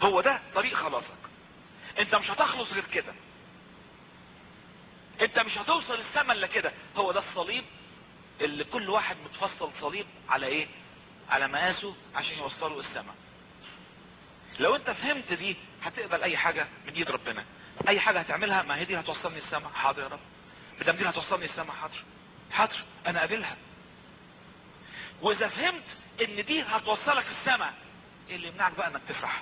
هو ده طريق خلاصك انت مش هتخلص غير كده انت مش هتوصل السما الا كده هو ده الصليب اللي كل واحد متفصل صليب على ايه على مقاسه عشان يوصله السما لو انت فهمت دي هتقبل اي حاجة من ايد ربنا اي حاجة هتعملها ما هي دي هتوصلني السما حاضر يا رب بدم دي هتوصلني السما حاضر حاضر انا قابلها واذا فهمت ان دي هتوصلك السما ايه اللي يمنعك بقى انك تفرح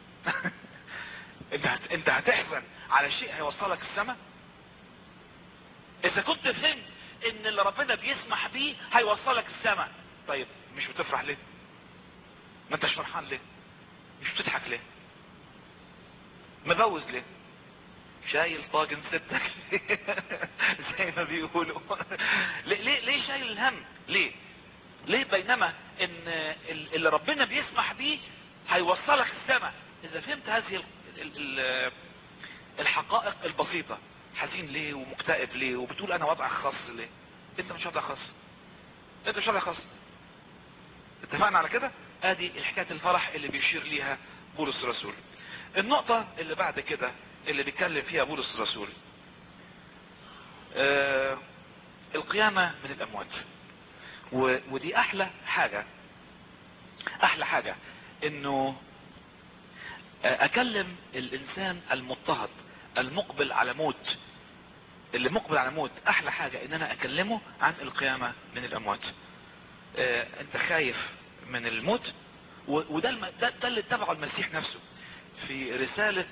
انت هت... انت هتحزن على شيء هيوصلك السما اذا كنت فهمت ان اللي ربنا بيسمح بيه هيوصلك السما طيب مش بتفرح ليه ما انتش فرحان ليه مش بتضحك ليه مبوز ليه شايل طاجن ستك زي ما بيقولوا ليه ليه ليه شايل الهم ليه ليه بينما ان اللي ربنا بيسمح بيه هيوصلك السما اذا فهمت هذه ال ال ال الحقائق البسيطة حزين ليه ومكتئب ليه وبتقول انا وضع خاص ليه انت مش وضع خاص انت مش وضع خاص اتفقنا على كده ادي الحكاية الفرح اللي بيشير ليها بولس الرسول النقطة اللي بعد كده اللي بيتكلم فيها بولس الرسول آه القيامة من الاموات ودي احلى حاجة احلى حاجة انه اكلم الانسان المضطهد المقبل على موت اللي مقبل على موت احلى حاجة ان انا اكلمه عن القيامة من الاموات اه انت خايف من الموت وده الم... ده, ده اللي اتبعه المسيح نفسه في رسالة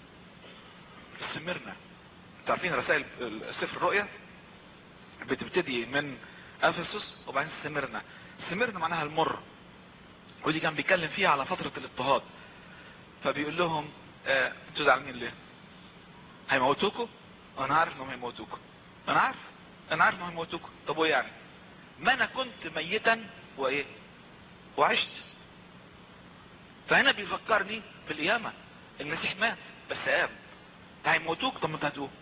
سمرنا تعرفين رسائل سفر الرؤيا بتبتدي من افسس وبعدين سمرنا سمرنا معناها المر ودي كان بيتكلم فيها على فترة الاضطهاد فبيقول لهم اه انتوا زعلانين ليه هيموتوكوا انا عارف انهم هيموتوكوا انا عارف انا عارف انهم هيموتوكوا طب وايه يعني ما انا كنت ميتا وايه وعشت فهنا بيفكرني بالقيامة المسيح مات بس قام هيموتوك طب ما انت هتقوم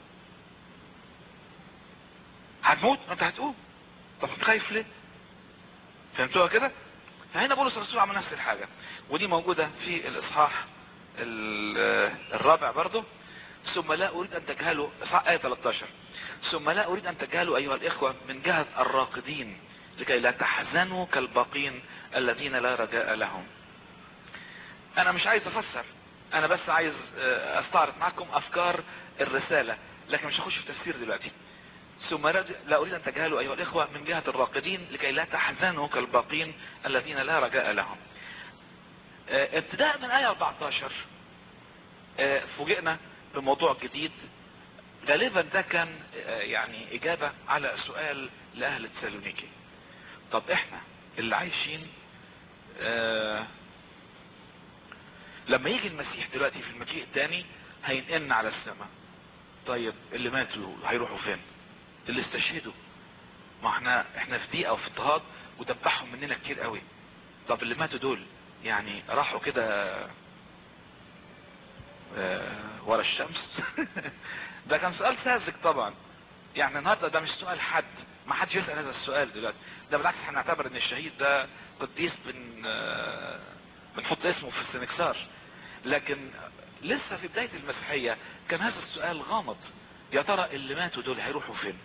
هتموت ما انت هتقوم طب انت خايف ليه فهمتوها كده فهنا بولس الرسول عمل نفس الحاجة ودي موجودة في الاصحاح الرابع برضه ثم لا اريد ان تجهلوا اصحاح ايه 13 ثم لا اريد ان تجهلوا ايها الاخوة من جهة الراقدين لكي لا تحزنوا كالباقين الذين لا رجاء لهم انا مش عايز افسر انا بس عايز استعرض معكم افكار الرسالة لكن مش هخش في تفسير دلوقتي ثم لا اريد ان تجهلوا ايها الاخوة من جهة الراقدين لكي لا تحزنوا كالباقين الذين لا رجاء لهم ابتداء من ايه 14 فوجئنا بموضوع جديد غالبا ده كان يعني اجابة على سؤال لاهل تسالونيكي طب احنا اللي عايشين اه لما يجي المسيح دلوقتي في المجيء الثاني هينقلنا على السماء طيب اللي ماتوا هيروحوا فين اللي استشهدوا ما احنا احنا في ضيقه وفي اضطهاد ودبحهم مننا كتير قوي طب اللي ماتوا دول يعني راحوا كده اه ورا الشمس ده كان سؤال ساذج طبعا يعني النهارده ده مش سؤال حد ما حدش يسأل هذا السؤال دلوقتي ده بالعكس احنا نعتبر ان الشهيد ده قديس بن اه بنحط اسمه في السنكسار لكن لسه في بداية المسيحية كان هذا السؤال غامض يا ترى اللي ماتوا دول هيروحوا فين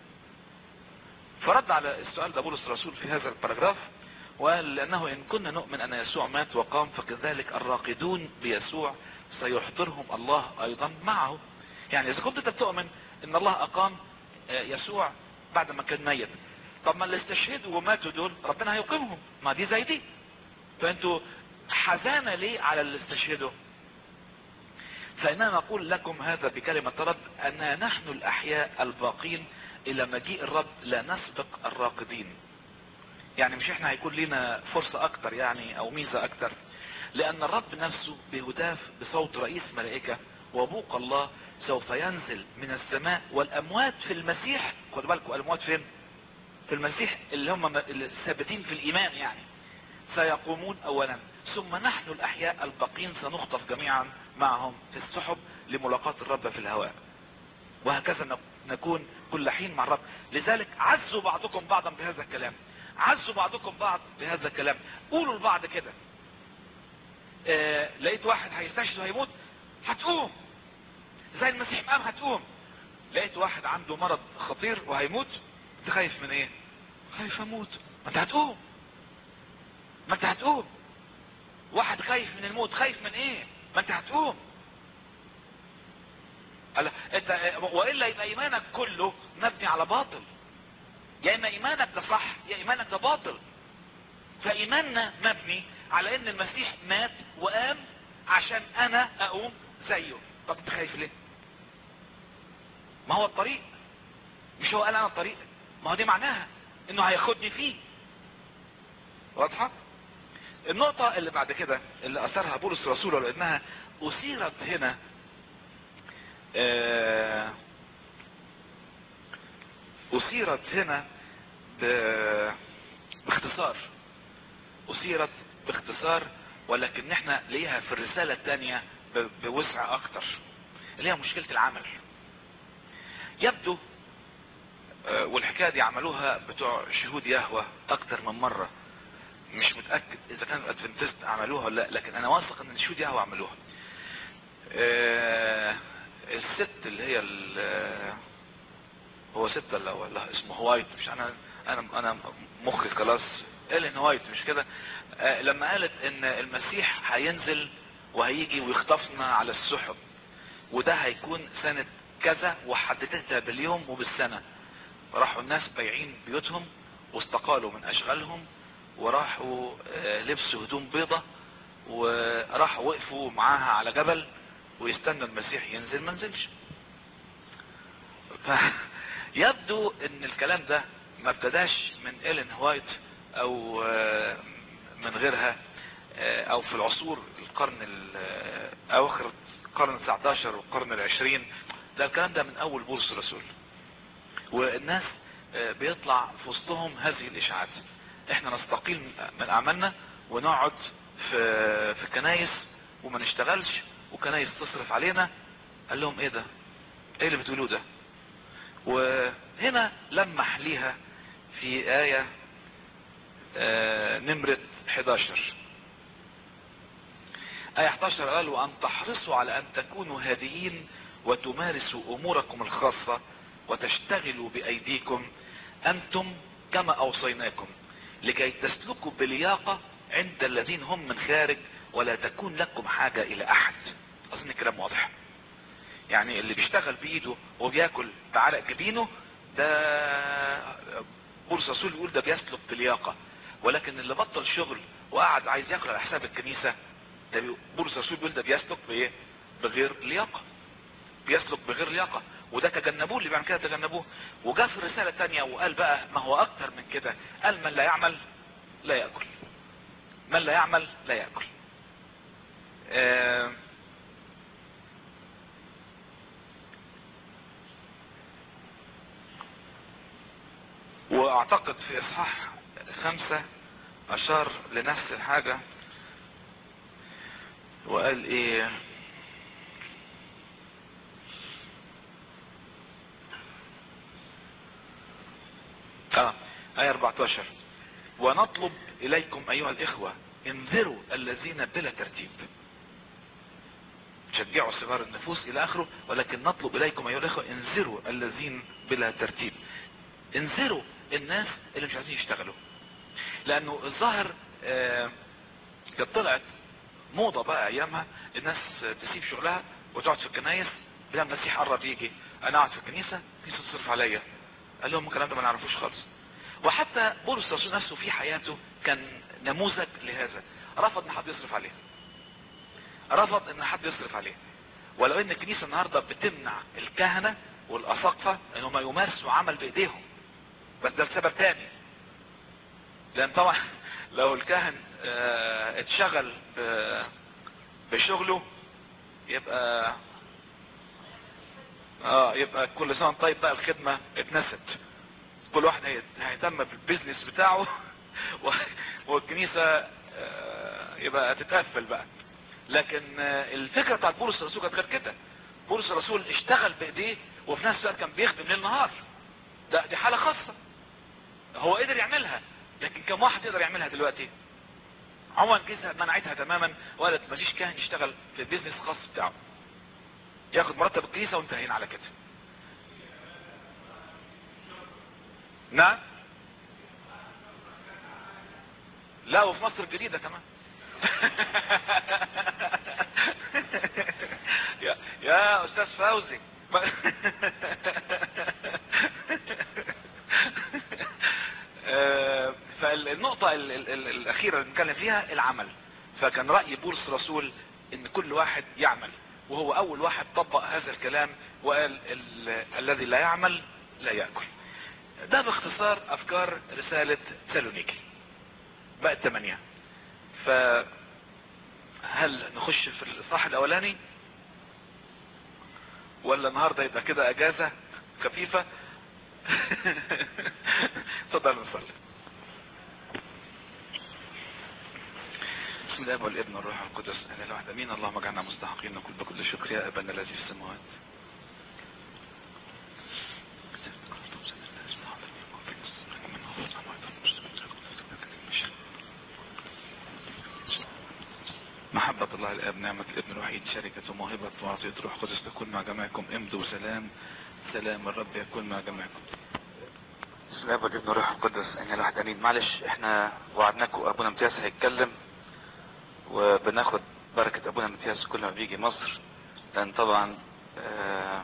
فرد على السؤال ده بولس الرسول في هذا الباراجراف وقال لانه ان كنا نؤمن ان يسوع مات وقام فكذلك الراقدون بيسوع سيحضرهم الله ايضا معه يعني اذا كنت انت بتؤمن ان الله اقام يسوع بعد ما كان ميت طب ما اللي استشهدوا وماتوا دول ربنا هيقيمهم ما دي زي دي فانتوا حزانة ليه على اللي استشهدوا فإننا نقول لكم هذا بكلمة رب أننا نحن الأحياء الباقين إلى مجيء الرب لا نسبق الراقدين يعني مش احنا هيكون لنا فرصة أكتر يعني أو ميزة أكتر لأن الرب نفسه بهداف بصوت رئيس ملائكة وبوق الله سوف ينزل من السماء والأموات في المسيح خدوا بالكم الأموات فين في المسيح اللي هم الثابتين في الإيمان يعني سيقومون أولا ثم نحن الأحياء الباقين سنخطف جميعا معهم في السحب لملاقاة الرب في الهواء وهكذا نكون كل حين مع الرب لذلك عزوا بعضكم بعضا بهذا الكلام عزوا بعضكم بعض بهذا الكلام قولوا لبعض كده آه لقيت واحد هيستشهد وهيموت هتقوم زي المسيح قام هتقوم لقيت واحد عنده مرض خطير وهيموت انت خايف من ايه خايف اموت ما انت هتقوم ما انت هتقوم واحد خايف من الموت خايف من ايه ما انت هتقوم قال انت والا يبقى ايمانك كله مبني على باطل يا اما ايمانك ده صح يا ايمانك ده باطل فايماننا مبني على ان المسيح مات وقام عشان انا اقوم زيه طب انت خايف ليه ما هو الطريق مش هو قال انا الطريق ما هو دي معناها انه هياخدني فيه واضحة النقطة اللي بعد كده اللي اثرها بولس الرسول لانها اثيرت هنا آه اثيرت هنا باختصار اثيرت باختصار ولكن احنا ليها في الرسالة الثانية بوسع اكتر اللي هي مشكلة العمل يبدو والحكاية دي عملوها بتوع شهود يهوى اكتر من مرة مش متأكد اذا كان الادفنتست عملوها ولا لا لكن انا واثق ان شهود يهوى عملوها الست اللي هي هو ست ولا ولا اسمه هوايت مش انا انا انا مخي خلاص ايلين هوايت مش كده لما قالت ان المسيح هينزل وهيجي ويخطفنا على السحب وده هيكون سنة كذا وحددتها باليوم وبالسنة راحوا الناس بايعين بيوتهم واستقالوا من اشغالهم وراحوا لبسوا هدوم بيضة وراحوا وقفوا معاها على جبل ويستنى المسيح ينزل ما نزلش يبدو ان الكلام ده ما ابتداش من ايلين هوايت او من غيرها او في العصور القرن اواخر القرن 19 والقرن العشرين ده الكلام ده من اول بولس الرسول والناس بيطلع في وسطهم هذه الاشاعات احنا نستقيل من اعمالنا ونقعد في في كنايس وما نشتغلش وكنايس تصرف علينا قال لهم ايه ده ايه اللي بتقولوه ده وهنا لمح ليها في آية آه نمرة 11 آية 11 قال وأن تحرصوا على أن تكونوا هادئين وتمارسوا أموركم الخاصة وتشتغلوا بأيديكم أنتم كما أوصيناكم لكي تسلكوا بلياقة عند الذين هم من خارج ولا تكون لكم حاجة إلى أحد أظن الكلام واضح يعني اللي بيشتغل بإيده وبياكل بعرق جبينه ده بولس رسول يقول ده بيسلك بلياقة ولكن اللي بطل شغل وقعد عايز ياكل على حساب الكنيسة ده بولس رسول بيقول ده بيسلك بايه بغير لياقة بيسلك بغير لياقة وده تجنبوه اللي بيعمل كده تجنبوه وجاء في الرسالة الثانية وقال بقى ما هو اكتر من كده قال من لا يعمل لا يأكل من لا يعمل لا يأكل آه واعتقد في اصحاح خمسة اشار لنفس الحاجة وقال ايه اه ايه 14 ونطلب اليكم ايها الاخوة انذروا الذين بلا ترتيب شجعوا صغار النفوس الى اخره ولكن نطلب اليكم ايها الاخوة انذروا الذين بلا ترتيب انذروا الناس اللي مش عايزين يشتغلوا لانه الظاهر آه كانت طلعت موضة بقى ايامها الناس تسيب شغلها وتقعد في الكنايس بلا المسيح قرب يجي انا قاعد في الكنيسة كنيسة تصرف عليا قال لهم الكلام ده ما نعرفوش خالص وحتى بولس الرسول نفسه في حياته كان نموذج لهذا رفض ان حد يصرف عليه رفض ان حد يصرف عليه ولو ان الكنيسة النهاردة بتمنع الكهنة والاساقفة انهم يمارسوا عمل بايديهم بس ده لسبب تاني لان طبعا لو الكاهن اه اتشغل بشغله يبقى اه يبقى كل سنة طيب بقى الخدمة اتنست كل واحد هيهتم بالبيزنس بتاعه والكنيسة اه يبقى تتقفل بقى لكن اه الفكرة بتاعت بولس الرسول كانت غير كده بولس الرسول اشتغل بايديه وفي نفس الوقت كان بيخدم ليل نهار ده دي حالة خاصة هو قدر يعملها لكن كم واحد يقدر يعملها دلوقتي عموما الكنيسة منعتها تماما وقالت مفيش كاهن يشتغل في البيزنس الخاص بتاعه ياخد مرتب الكنيسة وانتهينا على كده نعم لا وفي مصر الجديدة كمان يا يا استاذ فوزي آه، فالنقطة ال- ال- ال- الأخيرة اللي نتكلم فيها العمل فكان رأي بولس الرسول إن كل واحد يعمل وهو أول واحد طبق هذا الكلام وقال ال- الذي لا يعمل لا يأكل ده باختصار أفكار رسالة سالونيكي بقت ثمانية فهل نخش في الإصحاح الأولاني ولا النهاردة يبقى كده أجازة خفيفة تفضل نصلي بسم الله والابن والروح القدس انا الواحد امين اللهم اجعلنا مستحقين نقول بكل شكر يا ابانا الذي في السماوات محبة الله الآب نعمة الابن الوحيد شركة وموهبة وعطية روح قدس تكون مع جميعكم امضوا سلام سلام الرب يكون مع جميعكم بسم الله والابن والروح القدس ان الواحد امين معلش احنا وعدناكم ابونا امتياز هيتكلم وبناخد بركة ابونا امتياز كل ما بيجي مصر لان طبعا آه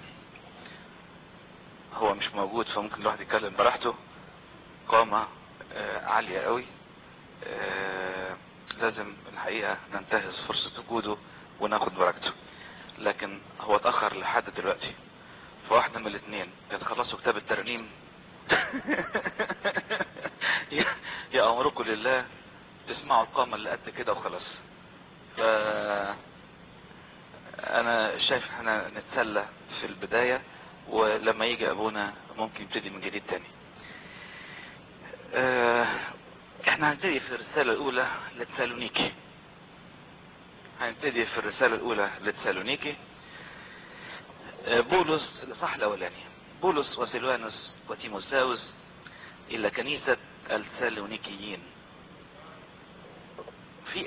هو مش موجود فممكن الواحد يتكلم براحته قامة آه عالية قوي آه لازم الحقيقة ننتهز فرصة وجوده وناخد بركته لكن هو اتأخر لحد دلوقتي فواحدة من الاثنين يا تخلصوا كتاب الترنيم يا- يا امركم لله تسمعوا القامة اللي قد كده وخلاص ف انا شايف احنا نتسلى في البداية ولما يجي ابونا ممكن يبتدي من جديد تاني اه، احنا هنبتدي في الرسالة الاولى لتسالونيكي هنبتدي في الرسالة الاولى لتسالونيكي اه، بولس الاصحاح الاولاني بولس وسيلوانوس وتيموساوس الى كنيسة السالونيكيين في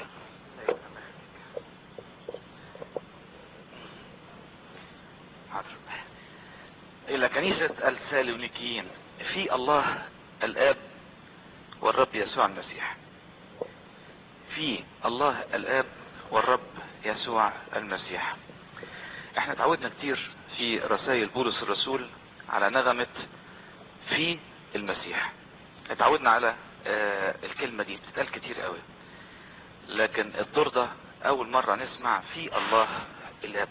حاضر. الى كنيسة السالونيكيين في الله الاب والرب يسوع المسيح في الله الاب والرب يسوع المسيح احنا اتعودنا كتير في رسائل بولس الرسول على نغمة في المسيح اتعودنا على آه الكلمة دي بتتقال كتير قوي لكن الدور ده اول مرة نسمع في الله الاب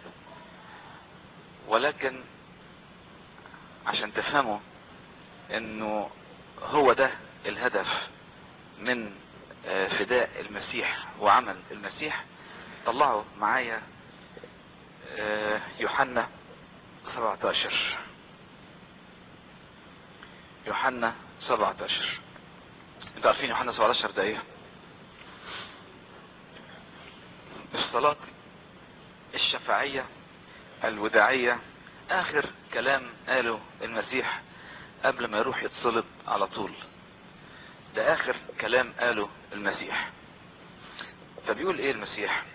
ولكن عشان تفهموا انه هو ده الهدف من آه، فداء المسيح وعمل المسيح طلعوا معايا آه، يوحنا 17 يوحنا 17 انتوا عارفين يوحنا 17 ده ايه الصلاة الشفاعية الوداعية اخر كلام قاله المسيح قبل ما يروح يتصلب على طول ده اخر كلام قاله المسيح فبيقول ايه المسيح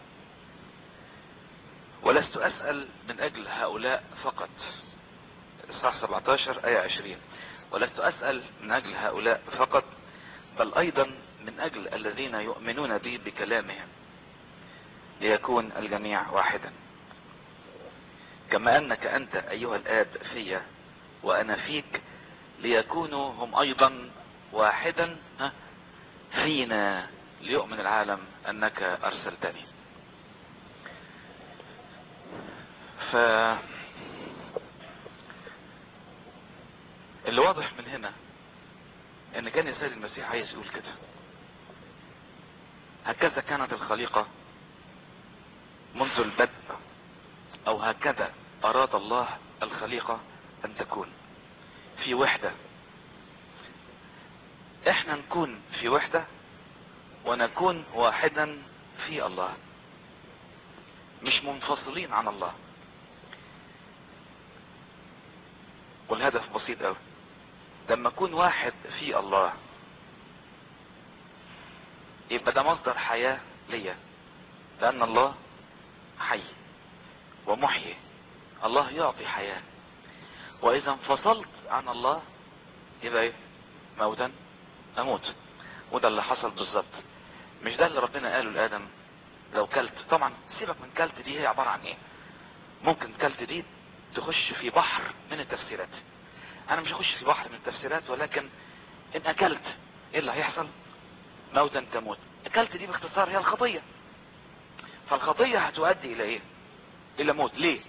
ولست اسأل من اجل هؤلاء فقط اصحاح 17 ايه 20 ولست اسأل من اجل هؤلاء فقط بل ايضا من اجل الذين يؤمنون بي بكلامهم ليكون الجميع واحدا كما انك انت ايها الاب في وانا فيك ليكونوا هم ايضا واحدا ها، فينا ليؤمن العالم انك ارسلتني ف اللي واضح من هنا ان كان السيد المسيح عايز يقول كده هكذا كانت الخليقة منذ البدء او هكذا اراد الله الخليقة ان تكون في وحدة احنا نكون في وحدة ونكون واحدا في الله مش منفصلين عن الله والهدف بسيط قوي لما اكون واحد في الله يبقى ده مصدر حياة ليا لان الله حي ومحيي الله يعطي حياة واذا انفصلت عن الله يبقى ايه موتا اموت وده اللي حصل بالظبط مش ده اللي ربنا قاله لادم لو كلت طبعا سيبك من كلت دي هي عبارة عن ايه ممكن كلت دي تخش في بحر من التفسيرات انا مش هخش في بحر من التفسيرات ولكن ان اكلت ايه اللي هيحصل موتا تموت اكلت دي باختصار هي الخطية فالخطية هتؤدي الى ايه الى موت ليه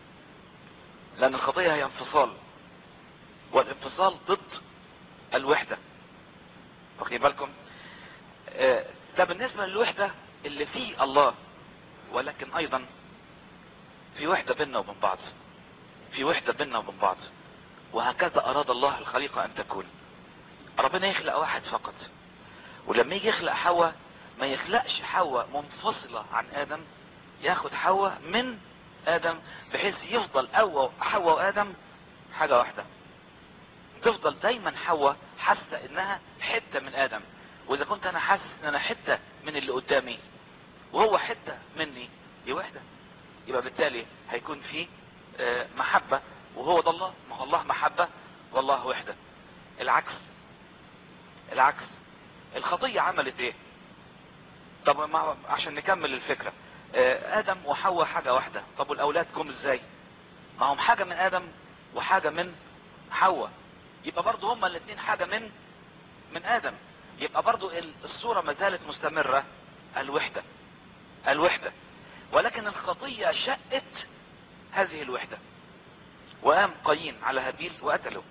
لان الخطية هي انفصال والانفصال ضد الوحدة واخدين بالكم آه، ده بالنسبة للوحدة اللي فيه الله ولكن ايضا في وحدة بيننا وبين بعض في وحدة بيننا وبين بعض وهكذا اراد الله الخليقة ان تكون ربنا يخلق واحد فقط ولما يجي يخلق حواء ما يخلقش حواء منفصلة عن ادم ياخد حواء من ادم بحيث يفضل أو حواء وادم حاجة واحدة تفضل دايما حواء حاسة انها حتة من ادم واذا كنت انا حاسس ان انا حتة من اللي قدامي وهو حتة مني دي وحدة يبقى بالتالي هيكون في آه، محبة وهو ده الله ما هو الله محبة والله وحدة العكس العكس الخطية عملت ايه طب ما عشان نكمل الفكرة آه، ادم وحواء حاجة واحدة طب والاولاد جم ازاي ما هم حاجة من ادم وحاجة من حواء يبقى برضو هما الاثنين حاجة من من ادم يبقى برضو ال- الصورة ما زالت مستمرة الوحدة الوحدة ولكن الخطية شقت هذه الوحدة وقام قايين على هابيل وقتله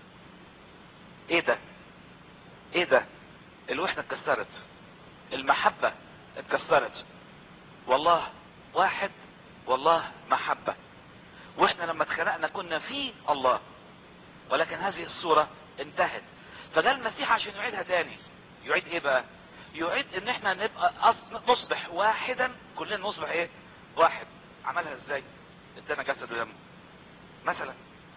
ايه ده ايه ده الوحدة اتكسرت المحبة اتكسرت والله واحد والله محبة واحنا لما اتخلقنا كنا في الله ولكن هذه الصورة انتهت فجاء المسيح عشان يعيدها تاني يعيد ايه بقى يعيد ان احنا نبقى أص- نصبح واحدا كلنا نصبح ايه واحد عملها ازاي ادانا جسد ودم مثلا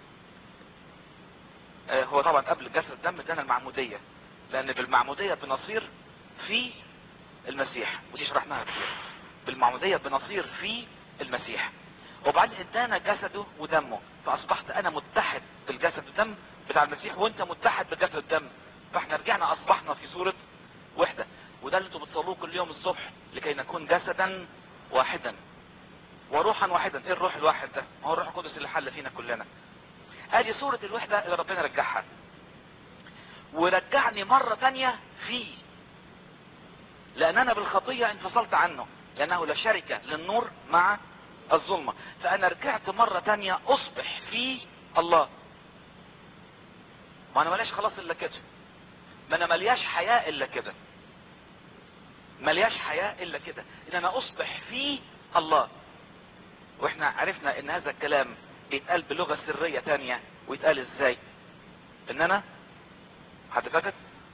آه هو طبعا قبل جسد الدم ادانا المعمودية لان بالمعمودية بنصير في المسيح ودي شرحناها كتير بالمعمودية بنصير في المسيح وبعدين ادانا جسده ودمه فاصبحت انا متحد بالجسد والدم بتاع المسيح وانت متحد بالجسد والدم فاحنا رجعنا اصبحنا في صورة وحدة وده اللي انتوا بتصلوه كل يوم الصبح لكي نكون جسدا واحدا وروحا واحدا ايه الروح الواحد ده ما هو الروح القدس اللي حل فينا كلنا ادي صورة الوحدة اللي ربنا رجعها ورجعني مرة تانية فيه لان انا بالخطية انفصلت عنه لانه لا شركة للنور مع الظلمة فانا رجعت مرة تانية اصبح في الله ما انا ملاش خلاص الا كده ما انا ملياش حياة الا كده ملياش حياة الا كده ان انا اصبح في الله واحنا عرفنا ان هذا الكلام يتقال بلغة سرية تانية ويتقال ازاي ان انا حد فاكر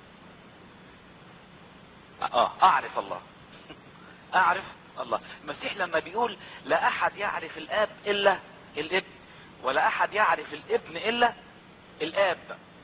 اه اعرف الله اعرف الله المسيح لما بيقول لا احد يعرف الاب الا الابن ولا احد يعرف الابن الا الاب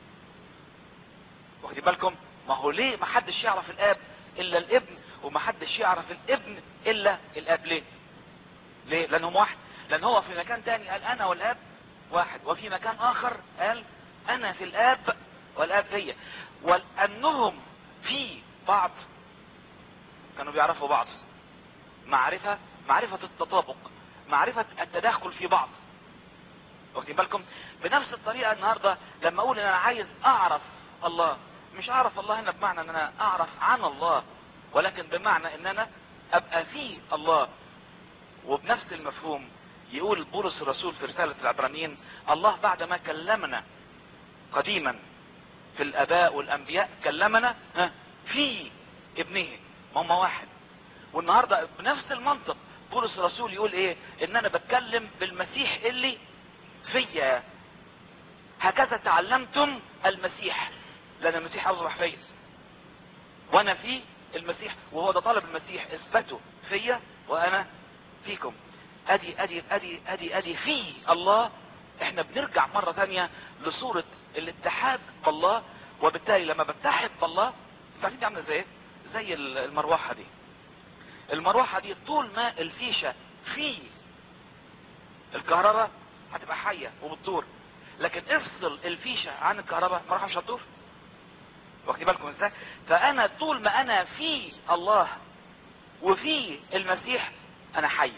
واخدين بالكم ما هو ليه ما حدش يعرف الاب الا الابن وما حدش يعرف الابن الا الاب ليه ليه لانهم واحد لان هو في مكان تاني قال انا والاب واحد وفي مكان اخر قال انا في الاب والاب فيا ولانهم في بعض كانوا بيعرفوا بعض معرفة معرفة التطابق معرفة التداخل في بعض واخدين بالكم بنفس الطريقة النهاردة لما اقول ان انا عايز اعرف الله مش اعرف الله هنا بمعنى ان انا اعرف عن الله ولكن بمعنى ان انا ابقى في الله وبنفس المفهوم يقول بولس الرسول في رسالة العبرانيين الله بعدما كلمنا قديما في الاباء والانبياء كلمنا ها، في ابنه ما هم واحد والنهاردة بنفس المنطق بولس الرسول يقول ايه ان انا بتكلم بالمسيح اللي فيا هكذا تعلمتم المسيح لان المسيح اصبح فيا وانا في المسيح وهو ده طلب المسيح اثبتوا فيا وانا فيكم ادي ادي ادي ادي ادي في الله احنا بنرجع مرة تانية لصورة الاتحاد بالله وبالتالي لما بتحد بالله عارفين دي عامله زي ايه زي المروحة دي المروحة دي طول ما الفيشة في الكهرباء هتبقى حية وبتدور لكن افصل الفيشة عن الكهرباء المروحة مش هتدور واخدين بالكم ازاي فانا طول ما انا في الله وفي المسيح انا حي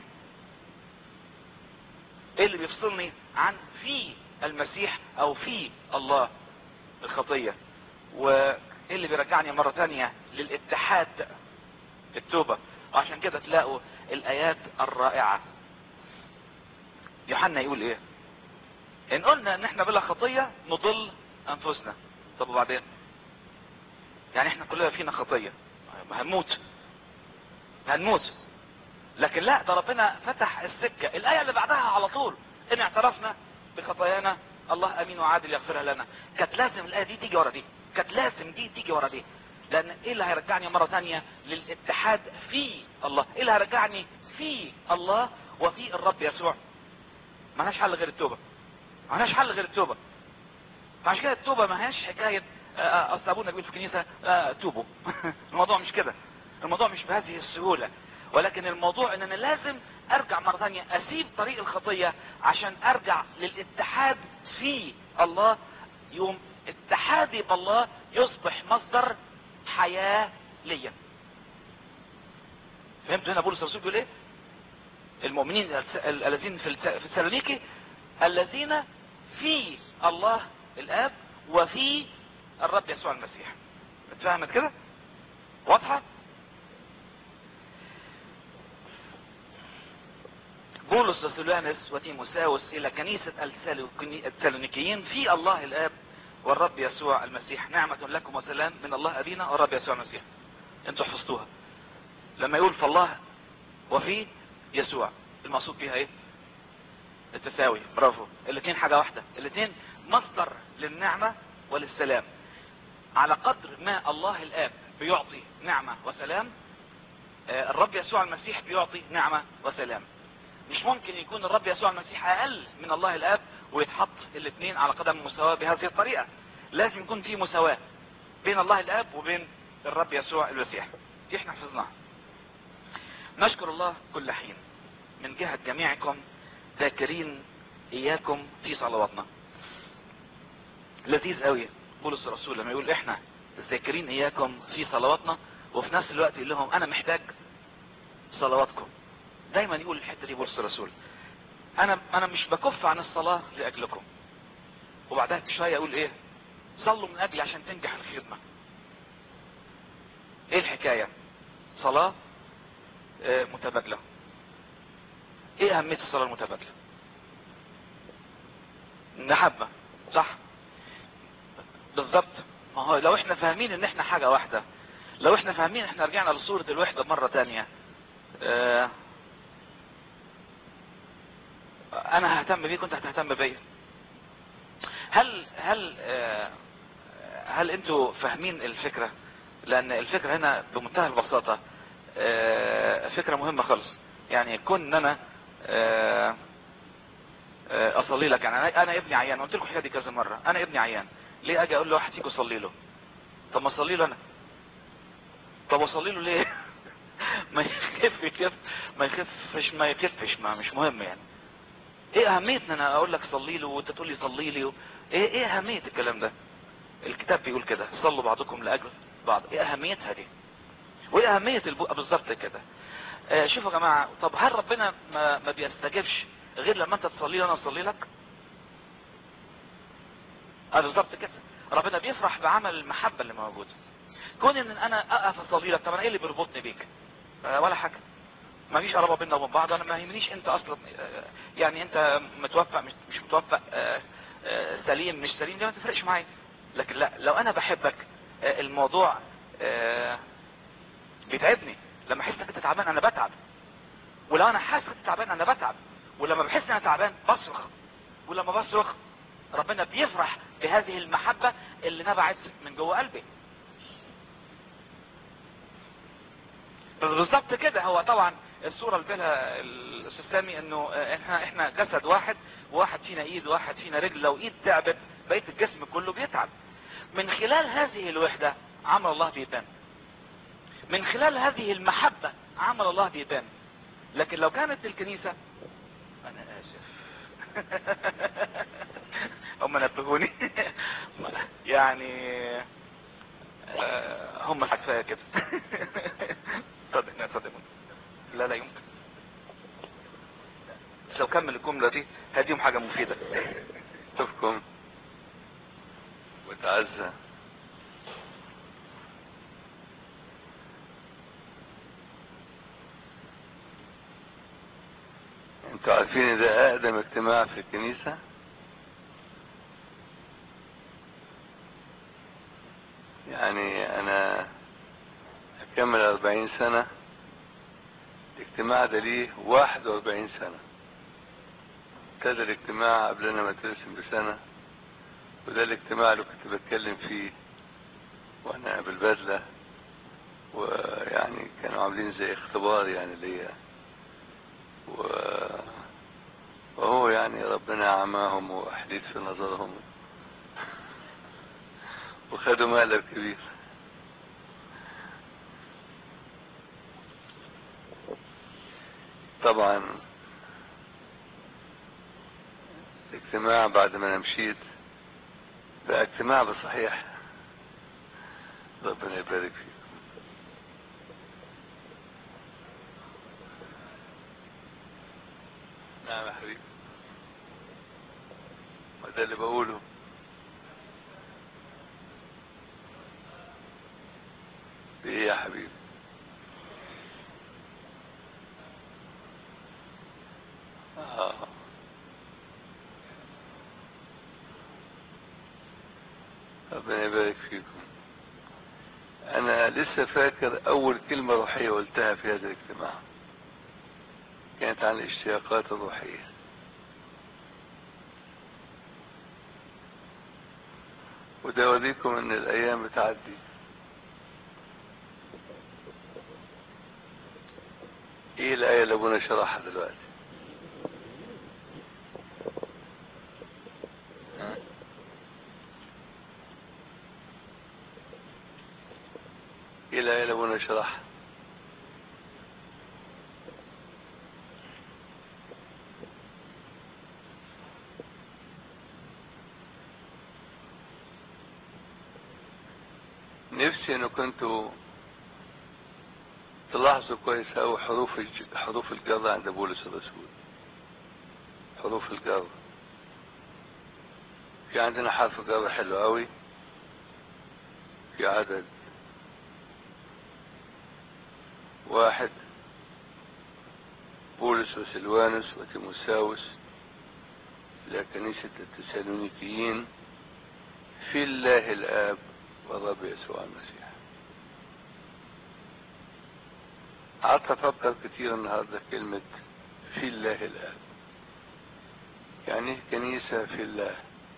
ايه اللي بيفصلني عن في المسيح او في الله الخطية وايه اللي بيرجعني مرة تانية للاتحاد التوبة وعشان كده تلاقوا الايات الرائعة يوحنا يقول ايه ان قلنا ان احنا بلا خطية نضل انفسنا طب وبعدين يعني احنا كلنا فينا خطية ما هنموت هنموت لكن لا ده ربنا فتح السكة الآية اللي بعدها على طول إن اعترفنا بخطايانا الله أمين وعادل يغفرها لنا كانت لازم الآية دي تيجي ورا دي كانت لازم دي تيجي ورا دي لأن إيه اللي هيرجعني مرة ثانية للاتحاد في الله إيه اللي هيرجعني في الله وفي الرب يسوع مالهاش حل غير التوبة مالهاش حل غير التوبة فعشان كده التوبة ما هياش حكاية اصل ابونا بيقول في الكنيسة آه توبوا الموضوع مش كده الموضوع مش بهذه السهولة ولكن الموضوع ان انا لازم ارجع مرة ثانية اسيب طريق الخطية عشان ارجع للاتحاد في الله يوم اتحادي بالله يصبح مصدر حياة ليا فهمتوا هنا بولس الرسول بيقول ايه المؤمنين الذين في السالونيكي الذين في الله الاب وفي الرب يسوع المسيح اتفهمت كده واضحة بولس وسلوانس وتيموساوس الى كنيسة السالونيكيين في الله الاب والرب يسوع المسيح نعمة لكم وسلام من الله ابينا والرب يسوع المسيح انتوا حفظتوها لما يقول فالله وفي يسوع المقصود بيها ايه التساوي برافو الاثنين حاجة واحدة الاثنين مصدر للنعمة وللسلام على قدر ما الله الاب بيعطي نعمة وسلام الرب يسوع المسيح بيعطي نعمة وسلام مش ممكن يكون الرب يسوع المسيح اقل من الله الاب ويتحط الاثنين على قدم المساواة بهذه الطريقة لازم يكون في مساواة بين الله الاب وبين الرب يسوع المسيح دي احنا حفظناها نشكر الله كل حين من جهة جميعكم ذاكرين اياكم في صلواتنا لذيذ قوي بولس الرسول لما يقول احنا ذاكرين اياكم في صلواتنا وفي نفس الوقت يقول لهم انا محتاج صلواتكم دايما يقول الحته دي بولس الرسول انا انا مش بكف عن الصلاه لاجلكم وبعدها بشويه يقول ايه صلوا من اجلي عشان تنجح الخدمه ايه الحكايه صلاه آه متبادله ايه اهميه الصلاه المتبادله محبه صح بالظبط ما هو لو احنا فاهمين ان احنا حاجه واحده لو احنا فاهمين احنا رجعنا لصوره الوحده مره تانية اه انا ههتم بيك وانت هتهتم بيا هل هل اه هل انتوا فاهمين الفكره لان الفكره هنا بمنتهى البساطه اه فكره مهمه خالص يعني كون انا اه اصلي لك يعني انا, أنا ابني عيان قلت لكم الحكايه دي كذا مره انا ابني عيان ليه اجي اقول لواحد فيكم صلي له طب ما اصلي له انا طب اصلي له ليه ما يخف يخف ما يخفش ما يخفش ما مش مهم يعني ايه اهميه ان انا اقول لك صلي له وانت تقول لي صلي لي ايه ايه اهميه الكلام ده الكتاب بيقول كده صلوا بعضكم لاجل بعض ايه اهميتها دي وايه اهميه البقى بالظبط كده آه شوفوا يا جماعه طب هل ربنا ما, ما بيستجبش غير لما انت تصلي لي انا اصلي لك اه بالظبط كده ربنا بيفرح بعمل المحبة اللي موجود كون ان انا اقف اصلي لك طب انا ايه اللي بيربطني بيك آه ولا حاجة ما فيش قرابة بيننا وبين بعض انا ما يهمنيش انت اصلا آه يعني انت متوفق مش, مش متوفق آه سليم مش سليم دي ما تفرقش معايا لكن لا لو انا بحبك الموضوع بيتعبني لما احس انك انت تعبان انا بتعب ولو انا حاسس انك تعبان انا بتعب ولما بحس ان انا تعبان بصرخ ولما بصرخ ربنا بيفرح بهذه المحبة اللي نبعت من جوه قلبي بالظبط كده هو طبعا الصورة اللي بينها الاستاذ سامي انه احنا احنا جسد واحد وواحد فينا ايد وواحد فينا رجل لو ايد تعبت بقية الجسم كله بيتعب من خلال هذه الوحدة عمل الله بيبان من خلال هذه المحبة عمل الله بيبان لكن لو كانت الكنيسة انا اسف هم نبهوني يعني آه، هم كفايه كده صدق صدق لا لا يمكن بس لو كمل الجملة دي هديهم حاجة مفيدة شوفكم وتعزى انتوا عارفين ان ده اقدم اجتماع في الكنيسة يعني انا اكمل اربعين سنة الاجتماع ده ليه واحد واربعين سنة ابتدى الاجتماع قبلنا ما ترسم بسنة وده الاجتماع اللي كنت بتكلم فيه وانا بالبدلة ويعني كانوا عاملين زي اختبار يعني ليا و... وهو يعني ربنا عماهم واحديث في نظرهم وخدوا مقلب كبير طبعا الاجتماع بعد ما انا مشيت بقى اجتماع بصحيح ربنا يبارك فيك نعم يا حبيبي وده اللي بقوله ايه يا حبيبي آه. ربنا يبارك فيكم انا لسه فاكر اول كلمة روحية قلتها في هذا الاجتماع كانت عن الاشتياقات الروحية وده اوريكم ان الايام بتعدي ايه الايه اللي ابونا شرحها دلوقتي ها؟ ايه الايه اللي ابونا شرحها نفسي انه كنتوا تلاحظوا كويس أوي حروف الج... حروف الجر عند بولس الرسول حروف الجر في عندنا حرف جر حلو أوي في عدد واحد بولس وسلوانس وتيموساوس إلى كنيسة التسالونيكيين في الله الآب والرب يسوع المسيح قعدت افكر كتير النهارده كلمة في الله الآب يعني ايه كنيسة في الله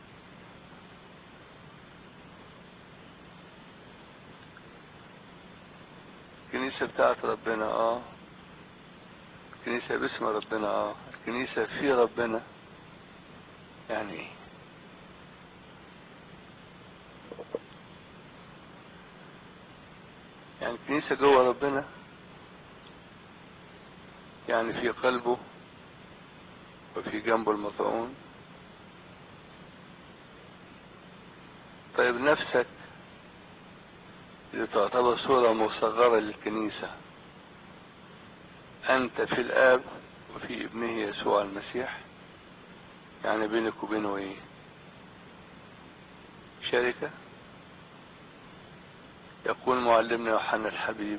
الكنيسة بتاعت ربنا اه الكنيسة باسم ربنا اه الكنيسة في ربنا يعني ايه يعني الكنيسة جوه ربنا يعني في قلبه وفي جنبه المطعون طيب نفسك اللي تعتبر صورة مصغرة للكنيسة أنت في الآب وفي ابنه يسوع المسيح يعني بينك وبينه إيه شركة يقول معلمنا يوحنا الحبيب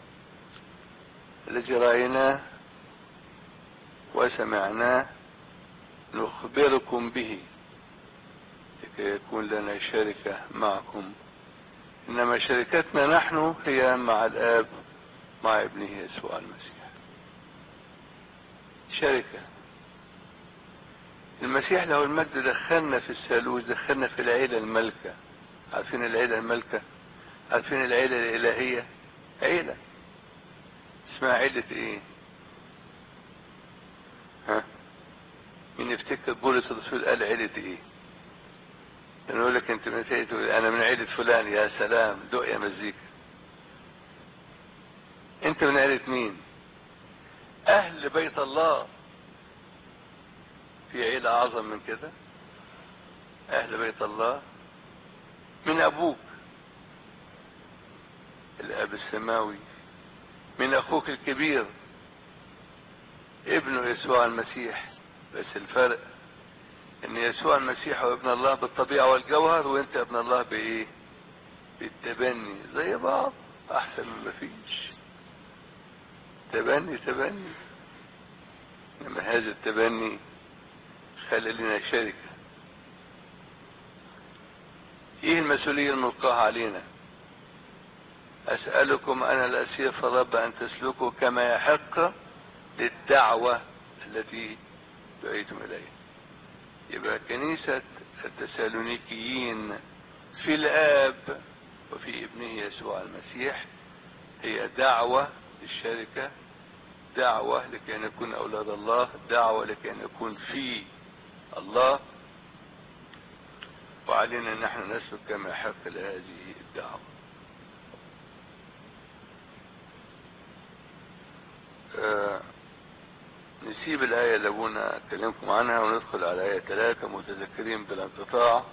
الذي رأيناه وسمعناه نخبركم به لكي يكون لنا شركة معكم إنما شركتنا نحن هي مع الآب مع ابنه يسوع المسيح شركة المسيح له المجد دخلنا في الثالوث دخلنا في العيلة الملكة عارفين العيلة الملكة عارفين العيلة الإلهية عيلة اسمها عيلة ايه ها مين يفتكر بولس الرسول قال عيلة ايه انا اقول لك انت من تقول انا من عيلة فلان يا سلام دق يا مزيكا انت من عيلة مين اهل بيت الله في عيلة اعظم من كده اهل بيت الله من ابوك الاب السماوي من اخوك الكبير ابنه يسوع المسيح بس الفرق ان يسوع المسيح هو ابن الله بالطبيعة والجوهر وانت ابن الله بايه بالتبني زي بعض احسن من مفيش تبني تبني انما هذا التبني خلى لنا شركة ايه المسؤولية الملقاة علينا اسألكم انا الاسير فالرب ان تسلكوا كما يحق للدعوة التي دعيتم اليها يبقى كنيسة التسالونيكيين في الاب وفي ابنه يسوع المسيح هي دعوة للشركة دعوة لكي نكون أولاد الله دعوة لكي نكون في الله وعلينا أن نحن نسلك كما يحق لهذه الدعوة آه نسيب الآية اللي أبونا أكلمكم عنها وندخل على آية ثلاثة متذكرين بالانقطاع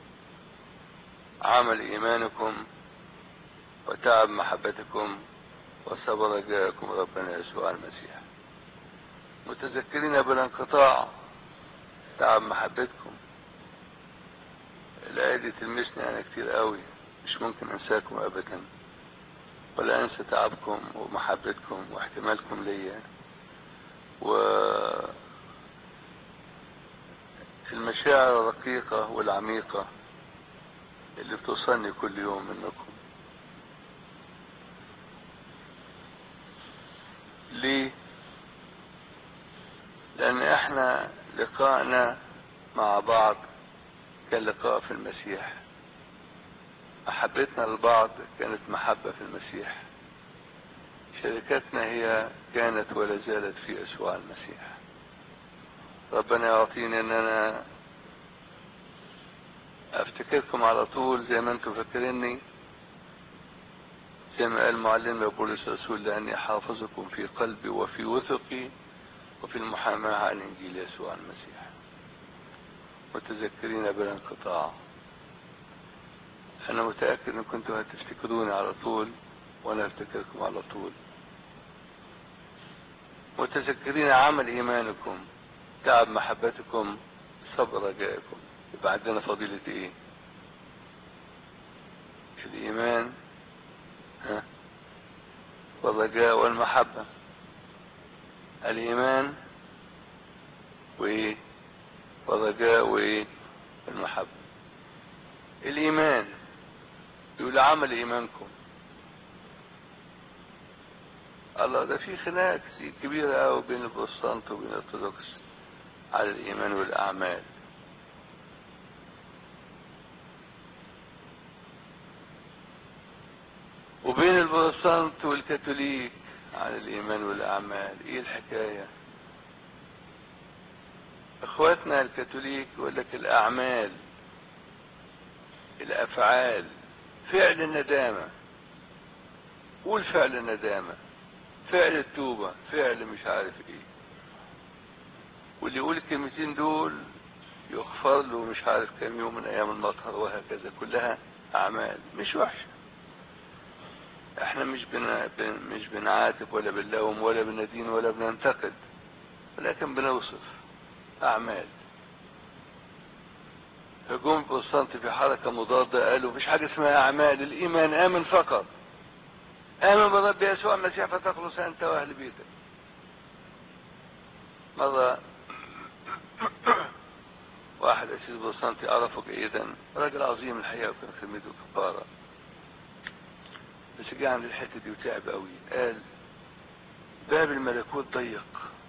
عمل إيمانكم وتعب محبتكم وصبر جاءكم ربنا يسوع المسيح متذكرين بالانقطاع تعب محبتكم الآية دي تلمسني أنا كتير قوي مش ممكن أنساكم أبدا ولا أنسى تعبكم ومحبتكم واحتمالكم ليا و المشاعر الرقيقة والعميقة اللي بتوصلني كل يوم منكم ليه لان احنا لقائنا مع بعض كان لقاء في المسيح محبتنا لبعض كانت محبة في المسيح شركتنا هي كانت ولا زالت في يسوع المسيح ربنا يعطيني ان انا افتكركم على طول زي ما انتم فاكريني زي ما قال معلمنا بولس الرسول لاني حافظكم في قلبي وفي وثقي وفي المحاماة عن انجيل يسوع المسيح متذكرين بالانقطاع انا متأكد ان كنتم هتفتكروني على طول وانا افتكركم على طول متذكرين عمل ايمانكم تعب محبتكم صبر رجائكم يبقى عندنا فضيلة ايه الايمان ها والرجاء والمحبة الايمان وايه والرجاء وايه والمحبة الايمان يقول عمل ايمانكم الله ده في خناقة كبيرة قوي بين البروتستانت وبين الارثوذكس على الايمان والاعمال وبين البروتستانت والكاثوليك عن الايمان والاعمال ايه الحكاية اخواتنا الكاثوليك يقول لك الاعمال الافعال فعل الندامة قول فعل الندامة فعل التوبة فعل مش عارف ايه واللي يقول الكلمتين دول يغفر له مش عارف كم يوم من ايام المطهر وهكذا كلها اعمال مش وحشة احنا مش بن... بن... مش بنعاتب ولا بنلوم ولا بندين ولا بننتقد ولكن بنوصف اعمال هجوم البروتستانت في حركة مضادة قالوا مفيش حاجة اسمها اعمال الايمان امن فقط امن برب يسوع المسيح فتخلص انت واهل بيتك مرة واحد أسيس بروتستانتي أعرفه جيدا راجل عظيم الحقيقة وكان خدمته كفارة بس جه عند الحتة دي وتعب قوي قال باب الملكوت ضيق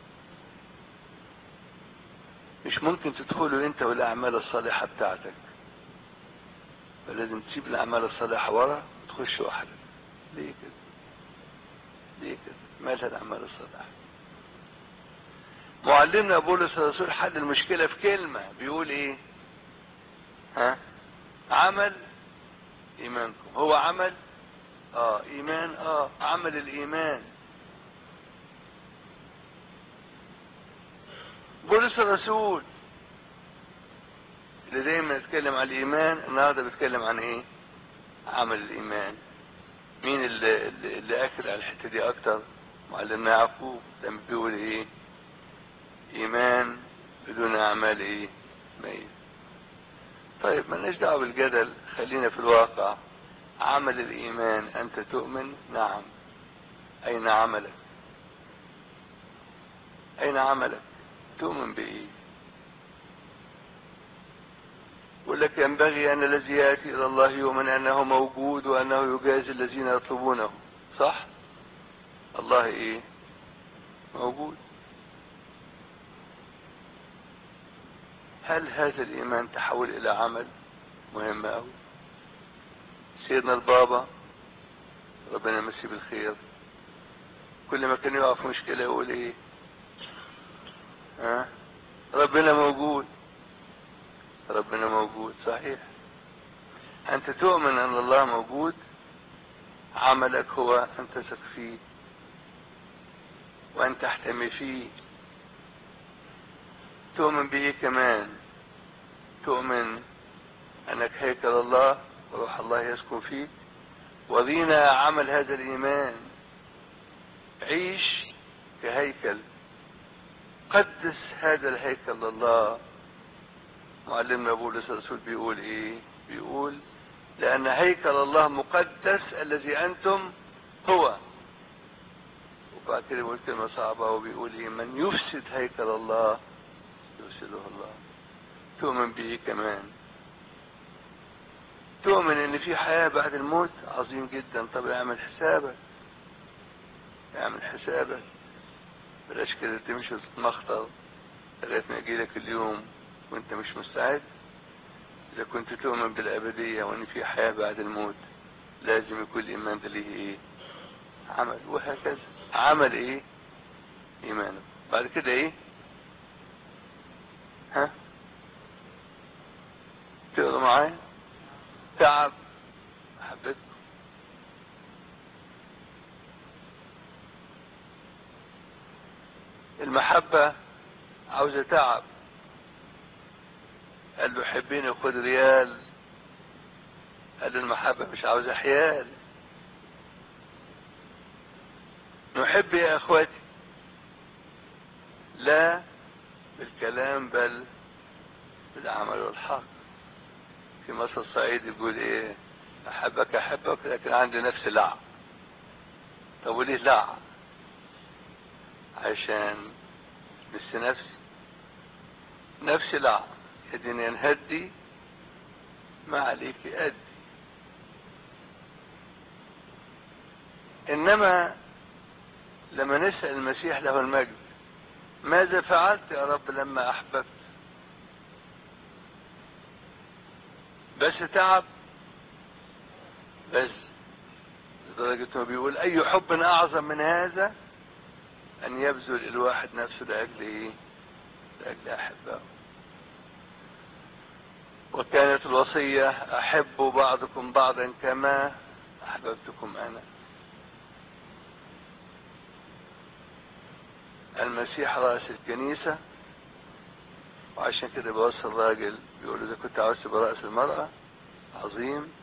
مش ممكن تدخله انت والاعمال الصالحة بتاعتك فلازم تسيب الاعمال الصالحة ورا وتخش وحدك ليه كده ليه كده مالها الاعمال الصالحة معلمنا بولس الرسول حل المشكلة في كلمة بيقول ايه ها عمل ايمانكم هو عمل اه ايمان اه عمل الايمان بولس الرسول اللي دايما يتكلم عن الايمان النهارده بيتكلم عن ايه عمل الايمان مين اللي, اللي, اللي اكد على الحته دي اكتر معلمنا يعقوب لما بيقول ايه ايمان بدون اعمال ايه ميت طيب مالناش دعوه بالجدل خلينا في الواقع عمل الايمان انت تؤمن نعم اين عملك اين عملك تؤمن بايه يقول لك ينبغي ان الذي ياتي الى الله يؤمن انه موجود وانه يجازي الذين يطلبونه صح الله ايه موجود هل هذا الايمان تحول الى عمل مهم قوي سيدنا البابا ربنا يمسيه بالخير كل ما كان يقع في مشكله يقول ايه ها ربنا موجود ربنا موجود صحيح انت تؤمن ان الله موجود عملك هو ان تثق فيه وان تحتمي فيه تؤمن به كمان تؤمن انك هيكل الله وروح الله يسكن فيك وضينا عمل هذا الايمان عيش كهيكل قدس هذا الهيكل لله معلمنا بولس الرسول بيقول ايه بيقول لان هيكل الله مقدس الذي انتم هو وبعد كده بيقول كلمه صعبه وبيقول ايه من يفسد هيكل الله يفسده الله تؤمن به كمان تؤمن ان في حياه بعد الموت عظيم جدا طب اعمل حسابك اعمل حسابك بلاش كده تمشي وتتمخطر لغايه ما يجيلك اليوم وانت مش مستعد اذا كنت تؤمن بالابديه وان في حياه بعد الموت لازم يكون الايمان ده ليه ايه عمل وهكذا عمل ايه ايمانك بعد كده ايه ها تقرا معايا تعب محبتكم المحبة عاوزة تعب قال له حبيني خد ريال قال له المحبة مش عاوزة حيال نحب يا اخواتي لا بالكلام بل بالعمل والحق في مصر الصعيد يقول ايه احبك احبك لكن عندي نفس لع طب وليه لع عشان بس نفسي نفسي لع اديني نهدي ما عليك ادي انما لما نسأل المسيح له المجد ماذا فعلت يا رب لما احببت بس تعب بس لدرجة انه بيقول اي حب اعظم من هذا ان يبذل الواحد نفسه لاجل ايه لاجل احبه وكانت الوصية احبوا بعضكم بعضا كما احببتكم انا المسيح رأس الكنيسة وعشان كده بوصي الراجل بيقول اذا كنت عاوز تبقى رأس المرأة عظيم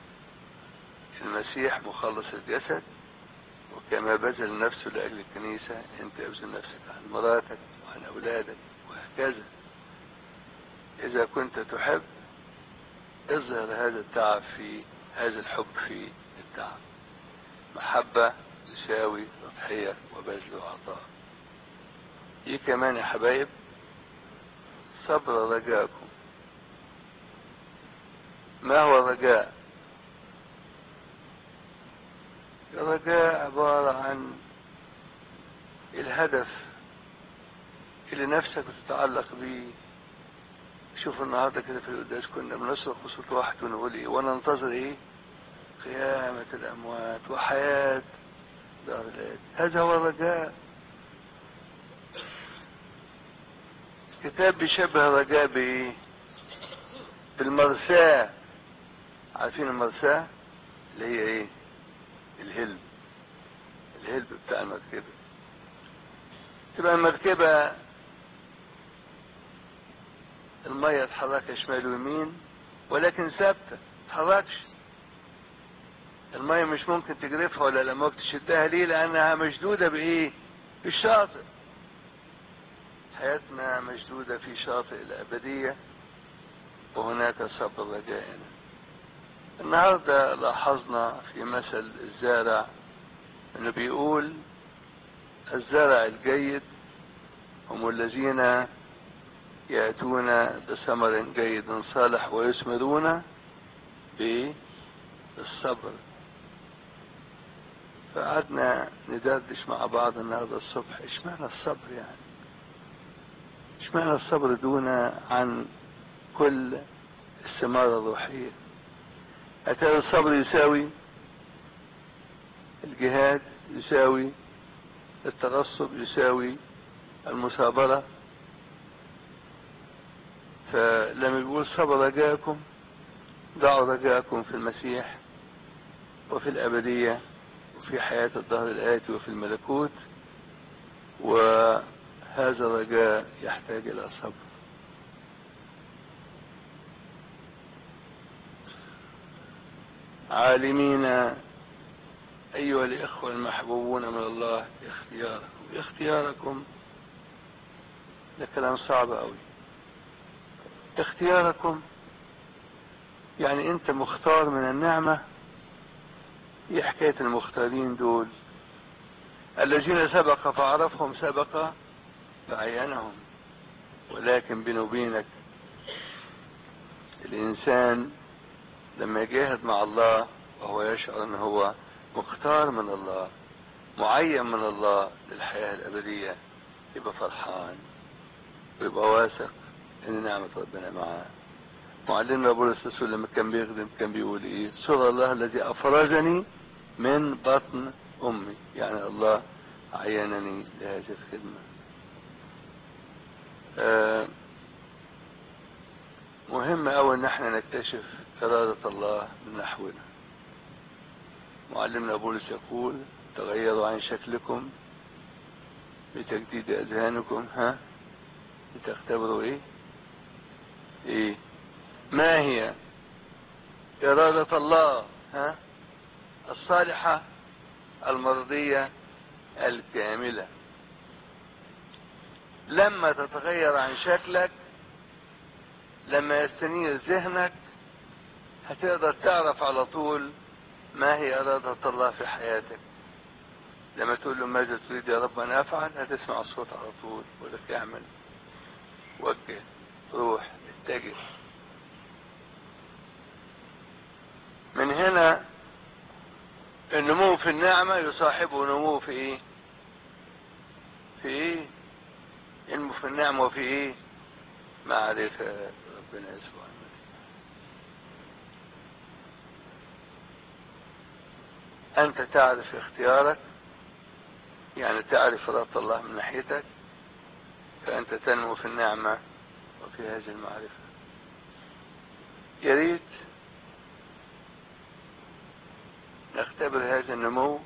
المسيح مخلص الجسد وكما بذل نفسه لأجل الكنيسة انت ابذل نفسك عن مراتك وعن اولادك وهكذا اذا كنت تحب اظهر هذا التعب في هذا الحب في التعب محبة تساوي تضحية وبذل وعطاء ايه كمان يا حبايب صبر رجاءكم ما هو الرجاء الرجاء عبارة عن الهدف اللي نفسك بتتعلق بيه شوف النهارده كده في القداس كنا بنصرخ بصوت واحد ونقول ايه وننتظر ايه قيامة الأموات وحياة دار الآيات هذا هو الرجاء الكتاب بيشبه الرجاء بايه بالمرساة عارفين المرساة اللي هي ايه الهلب الهلب بتاع المركبة تبقى المركبة المية تحركها شمال ويمين ولكن ثابتة تتحركش المية مش ممكن تجرفها ولا لما تشدها ليه لأنها مشدودة بإيه؟ بالشاطئ حياتنا مشدودة في شاطئ الأبدية وهناك صبر رجائنا النهاردة لاحظنا في مثل الزارع انه بيقول الزرع الجيد هم الذين يأتون بثمر جيد صالح ويثمرون بالصبر فقعدنا ندردش مع بعض النهارده الصبح اشمعنى الصبر يعني اشمعنى الصبر دون عن كل الثمار الروحية أتاري الصبر يساوي الجهاد يساوي التغصب يساوي المثابرة فلما بيقول صبر رجاءكم ضعوا رجاءكم في المسيح وفي الأبدية وفي حياة الظهر الآتي وفي الملكوت وهذا الرجاء يحتاج إلى صبر عالمين أيها الإخوة المحبوبون من الله اختياركم اختياركم ده كلام صعب أوي اختياركم يعني أنت مختار من النعمة ايه حكاية المختارين دول الذين سبق فعرفهم سبق فعينهم ولكن بيني وبينك الإنسان لما يجاهد مع الله وهو يشعر أنه هو مختار من الله معين من الله للحياة الأبدية يبقى فرحان ويبقى واثق ان نعمة ربنا معاه معلمنا بولس الرسول لما كان بيخدم كان بيقول ايه سر الله الذي افرجني من بطن امي يعني الله عينني لهذه الخدمة آه مهم اوي ان احنا نكتشف ارادة الله من نحونا معلمنا بولس يقول تغيروا عن شكلكم بتجديد اذهانكم ها لتختبروا ايه ايه ما هي ارادة الله ها الصالحة المرضية الكاملة لما تتغير عن شكلك لما يستنير ذهنك هتقدر تعرف على طول ما هي ارادة الله في حياتك لما تقول له ماذا تريد يا رب ان افعل هتسمع الصوت على طول يقول لك اعمل وجه روح اتجه من هنا النمو في النعمة يصاحبه نمو في ايه في ايه ينمو في النعمة وفي ايه معرفة ربنا يسوع انت تعرف اختيارك يعني تعرف إرادة الله من ناحيتك فأنت تنمو في النعمة وفي هذه المعرفة يا ريت نختبر هذا النمو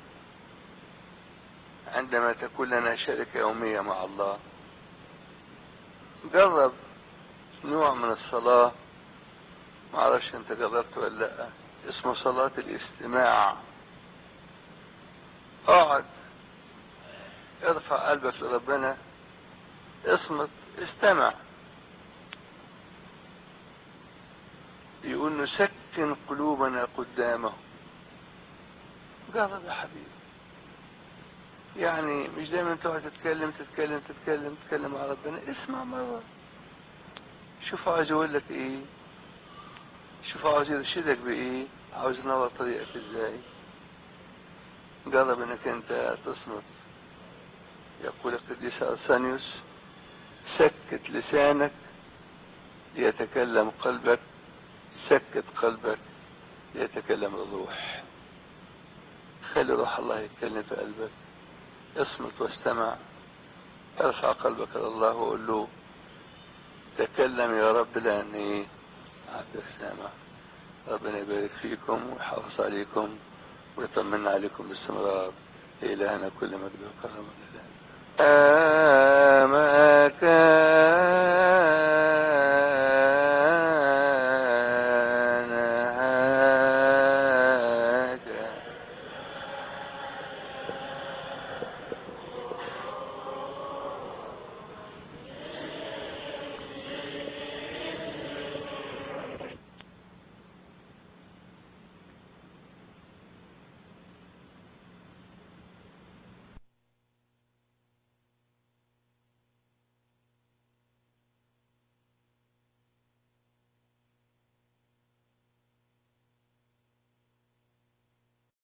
عندما تكون لنا شركة يومية مع الله جرب نوع من الصلاة ما اعرفش انت جربت ولا لا اسمه صلاة الاستماع اقعد ارفع قلبك لربنا اصمت استمع يقول نسكن قلوبنا قدامه جرب يا حبيبي يعني مش دايما تقعد تتكلم تتكلم تتكلم تتكلم مع ربنا اسمع مرة شوف عاوز يقول لك ايه شوف عاوز يرشدك بايه عاوز ينور طريقك ازاي جرب انك انت تصمت يقول القديس أرسانيوس سكت لسانك ليتكلم قلبك سكت قلبك ليتكلم الروح خلي روح الله يتكلم في قلبك اصمت واستمع ارفع قلبك الى الله وقول له تكلم يا رب لاني عبدك سامع ربنا يبارك فيكم ويحافظ عليكم ويطمنا عليكم باستمرار إلهنا كل مجد وكرم لله ما كان